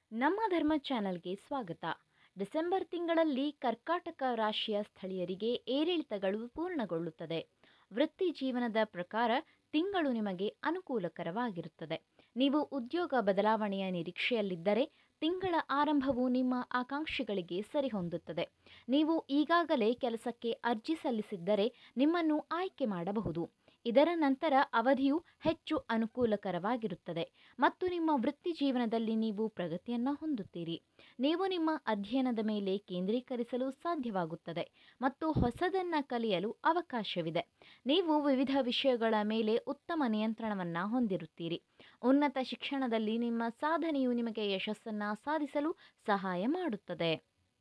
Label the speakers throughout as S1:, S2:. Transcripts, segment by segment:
S1: ನಮ್ಮ ಧರ್ಮ ಚಾನಲ್ಗೆ ಸ್ವಾಗತ ಡಿಸೆಂಬರ್ ತಿಂಗಳಲ್ಲಿ ಕರ್ಕಾಟಕ ರಾಶಿಯ ಸ್ಥಳೀಯರಿಗೆ ಏರಿಳಿತಗಳು ಪೂರ್ಣಗೊಳ್ಳುತ್ತದೆ ವೃತ್ತಿ ಜೀವನದ ಪ್ರಕಾರ ತಿಂಗಳು ನಿಮಗೆ ಅನುಕೂಲಕರವಾಗಿರುತ್ತದೆ ನೀವು ಉದ್ಯೋಗ ಬದಲಾವಣೆಯ ನಿರೀಕ್ಷೆಯಲ್ಲಿದ್ದರೆ ತಿಂಗಳ ಆರಂಭವು ನಿಮ್ಮ ಆಕಾಂಕ್ಷೆಗಳಿಗೆ ಸರಿಹೊಂದುತ್ತದೆ ನೀವು ಈಗಾಗಲೇ ಕೆಲಸಕ್ಕೆ ಅರ್ಜಿ ಸಲ್ಲಿಸಿದ್ದರೆ ನಿಮ್ಮನ್ನು ಆಯ್ಕೆ ಮಾಡಬಹುದು ಇದರ ನಂತರ ಅವಧಿಯು ಹೆಚ್ಚು ಅನುಕೂಲಕರವಾಗಿರುತ್ತದೆ ಮತ್ತು ನಿಮ್ಮ ವೃತ್ತಿ ಜೀವನದಲ್ಲಿ ನೀವು ಪ್ರಗತಿಯನ್ನು ಹೊಂದುತ್ತೀರಿ ನೀವು ನಿಮ್ಮ ಅಧ್ಯಯನದ ಮೇಲೆ ಕೇಂದ್ರೀಕರಿಸಲು ಸಾಧ್ಯವಾಗುತ್ತದೆ ಮತ್ತು ಹೊಸದನ್ನು ಕಲಿಯಲು ಅವಕಾಶವಿದೆ ನೀವು ವಿವಿಧ ವಿಷಯಗಳ ಮೇಲೆ ಉತ್ತಮ ನಿಯಂತ್ರಣವನ್ನು ಹೊಂದಿರುತ್ತೀರಿ ಉನ್ನತ ಶಿಕ್ಷಣದಲ್ಲಿ ನಿಮ್ಮ ಸಾಧನೆಯು ನಿಮಗೆ ಯಶಸ್ಸನ್ನು ಸಾಧಿಸಲು ಸಹಾಯ ಮಾಡುತ್ತದೆ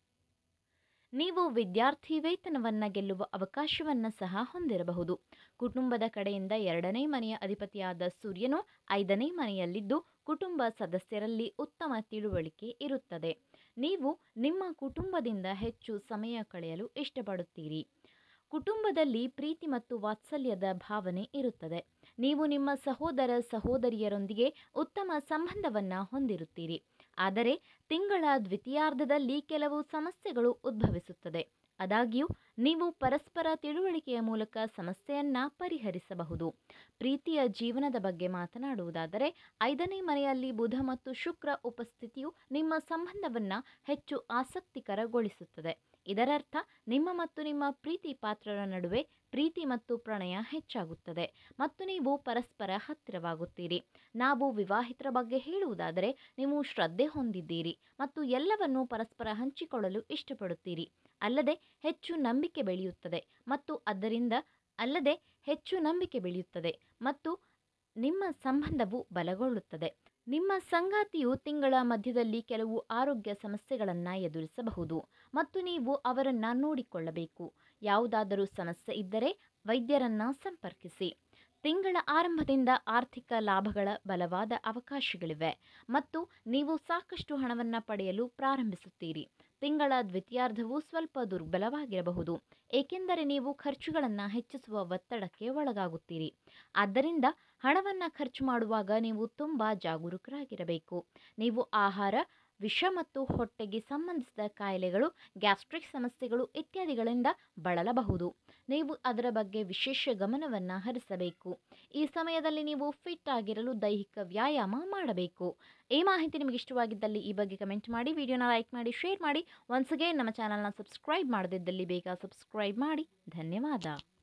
S1: ನೀವು ವಿದ್ಯಾರ್ಥಿ ವೇತನವನ್ನು ಗೆಲ್ಲುವ ಅವಕಾಶವನ್ನು ಸಹ ಹೊಂದಿರಬಹುದು ಕುಟುಂಬದ ಕಡೆಯಿಂದ ಎರಡನೇ ಮನೆಯ ಅಧಿಪತಿಯಾದ ಸೂರ್ಯನು ಐದನೇ ಮನೆಯಲ್ಲಿದ್ದು ಕುಟುಂಬ ಸದಸ್ಯರಲ್ಲಿ ಉತ್ತಮ ತಿಳುವಳಿಕೆ ಇರುತ್ತದೆ ನೀವು ನಿಮ್ಮ ಕುಟುಂಬದಿಂದ ಹೆಚ್ಚು ಸಮಯ ಕಳೆಯಲು ಇಷ್ಟಪಡುತ್ತೀರಿ ಕುಟುಂಬದಲ್ಲಿ ಪ್ರೀತಿ ಮತ್ತು ವಾತ್ಸಲ್ಯದ ಭಾವನೆ ಇರುತ್ತದೆ ನೀವು ನಿಮ್ಮ ಸಹೋದರ ಸಹೋದರಿಯರೊಂದಿಗೆ ಉತ್ತಮ ಸಂಬಂಧವನ್ನು ಹೊಂದಿರುತ್ತೀರಿ ಆದರೆ ತಿಂಗಳ ದ್ವಿತೀಯಾರ್ಧದಲ್ಲಿ ಕೆಲವು ಸಮಸ್ಯೆಗಳು ಉದ್ಭವಿಸುತ್ತದೆ ಆದಾಗ್ಯೂ ನೀವು ಪರಸ್ಪರ ತಿಳುವಳಿಕೆಯ ಮೂಲಕ ಸಮಸ್ಯೆಯನ್ನು ಪರಿಹರಿಸಬಹುದು ಪ್ರೀತಿಯ ಜೀವನದ ಬಗ್ಗೆ ಮಾತನಾಡುವುದಾದರೆ ಐದನೇ ಮನೆಯಲ್ಲಿ ಬುಧ ಮತ್ತು ಶುಕ್ರ ಉಪಸ್ಥಿತಿಯು ನಿಮ್ಮ ಸಂಬಂಧವನ್ನು ಹೆಚ್ಚು ಆಸಕ್ತಿಕರಗೊಳಿಸುತ್ತದೆ ಇದರರ್ಥ ನಿಮ್ಮ ಮತ್ತು ನಿಮ್ಮ ಪ್ರೀತಿ ಪಾತ್ರರ ನಡುವೆ ಪ್ರೀತಿ ಮತ್ತು ಪ್ರಣಯ ಹೆಚ್ಚಾಗುತ್ತದೆ ಮತ್ತು ನೀವು ಪರಸ್ಪರ ಹತ್ತಿರವಾಗುತ್ತೀರಿ ನಾವು ವಿವಾಹಿತರ ಬಗ್ಗೆ ಹೇಳುವುದಾದರೆ ನೀವು ಶ್ರದ್ಧೆ ಹೊಂದಿದ್ದೀರಿ ಮತ್ತು ಎಲ್ಲವನ್ನೂ ಪರಸ್ಪರ ಹಂಚಿಕೊಳ್ಳಲು ಇಷ್ಟಪಡುತ್ತೀರಿ ಅಲ್ಲದೆ ಹೆಚ್ಚು ನಂಬಿಕೆ ಬೆಳೆಯುತ್ತದೆ ಮತ್ತು ಅದರಿಂದ ಅಲ್ಲದೆ ಹೆಚ್ಚು ನಂಬಿಕೆ ಬೆಳೆಯುತ್ತದೆ ಮತ್ತು ನಿಮ್ಮ ಸಂಬಂಧವು ಬಲಗೊಳ್ಳುತ್ತದೆ ನಿಮ್ಮ ಸಂಗಾತಿಯು ತಿಂಗಳ ಮಧ್ಯದಲ್ಲಿ ಕೆಲವು ಆರೋಗ್ಯ ಸಮಸ್ಯೆಗಳನ್ನು ಎದುರಿಸಬಹುದು ಮತ್ತು ನೀವು ಅವರನ್ನು ನೋಡಿಕೊಳ್ಳಬೇಕು ಯಾವುದಾದರೂ ಸಮಸ್ಯೆ ಇದ್ದರೆ ವೈದ್ಯರನ್ನು ಸಂಪರ್ಕಿಸಿ ತಿಂಗಳ ಆರಂಭದಿಂದ ಆರ್ಥಿಕ ಲಾಭಗಳ ಬಲವಾದ ಅವಕಾಶಗಳಿವೆ ಮತ್ತು ನೀವು ಸಾಕಷ್ಟು ಹಣವನ್ನು ಪಡೆಯಲು ಪ್ರಾರಂಭಿಸುತ್ತೀರಿ ತಿಂಗಳ ದ್ವಿತೀಯಾರ್ಧವು ಸ್ವಲ್ಪ ದುರ್ಬಲವಾಗಿರಬಹುದು ಏಕೆಂದರೆ ನೀವು ಖರ್ಚುಗಳನ್ನು ಹೆಚ್ಚಿಸುವ ಒತ್ತಡಕ್ಕೆ ಒಳಗಾಗುತ್ತೀರಿ ಆದ್ದರಿಂದ ಹಣವನ್ನು ಖರ್ಚು ಮಾಡುವಾಗ ನೀವು ತುಂಬ ಜಾಗರೂಕರಾಗಿರಬೇಕು ನೀವು ಆಹಾರ ವಿಷ ಮತ್ತು ಹೊಟ್ಟೆಗೆ ಸಂಬಂಧಿಸಿದ ಕಾಯಿಲೆಗಳು ಗ್ಯಾಸ್ಟ್ರಿಕ್ ಸಮಸ್ಯೆಗಳು ಇತ್ಯಾದಿಗಳಿಂದ ಬಳಲಬಹುದು ನೀವು ಅದರ ಬಗ್ಗೆ ವಿಶೇಷ ಗಮನವನ್ನು ಹರಿಸಬೇಕು ಈ ಸಮಯದಲ್ಲಿ ನೀವು ಫಿಟ್ ಆಗಿರಲು ದೈಹಿಕ ವ್ಯಾಯಾಮ ಮಾಡಬೇಕು ಈ ಮಾಹಿತಿ ನಿಮಗೆ ಇಷ್ಟವಾಗಿದ್ದಲ್ಲಿ ಈ ಬಗ್ಗೆ ಕಮೆಂಟ್ ಮಾಡಿ ವಿಡಿಯೋನ ಲೈಕ್ ಮಾಡಿ ಶೇರ್ ಮಾಡಿ ಒನ್ಸ್ ಅಗೇನ್ ನಮ್ಮ ಚಾನಲ್ನ ಸಬ್ಸ್ಕ್ರೈಬ್ ಮಾಡದಿದ್ದಲ್ಲಿ ಬೇಗ ಸಬ್ಸ್ಕ್ರೈಬ್ ಮಾಡಿ ಧನ್ಯವಾದ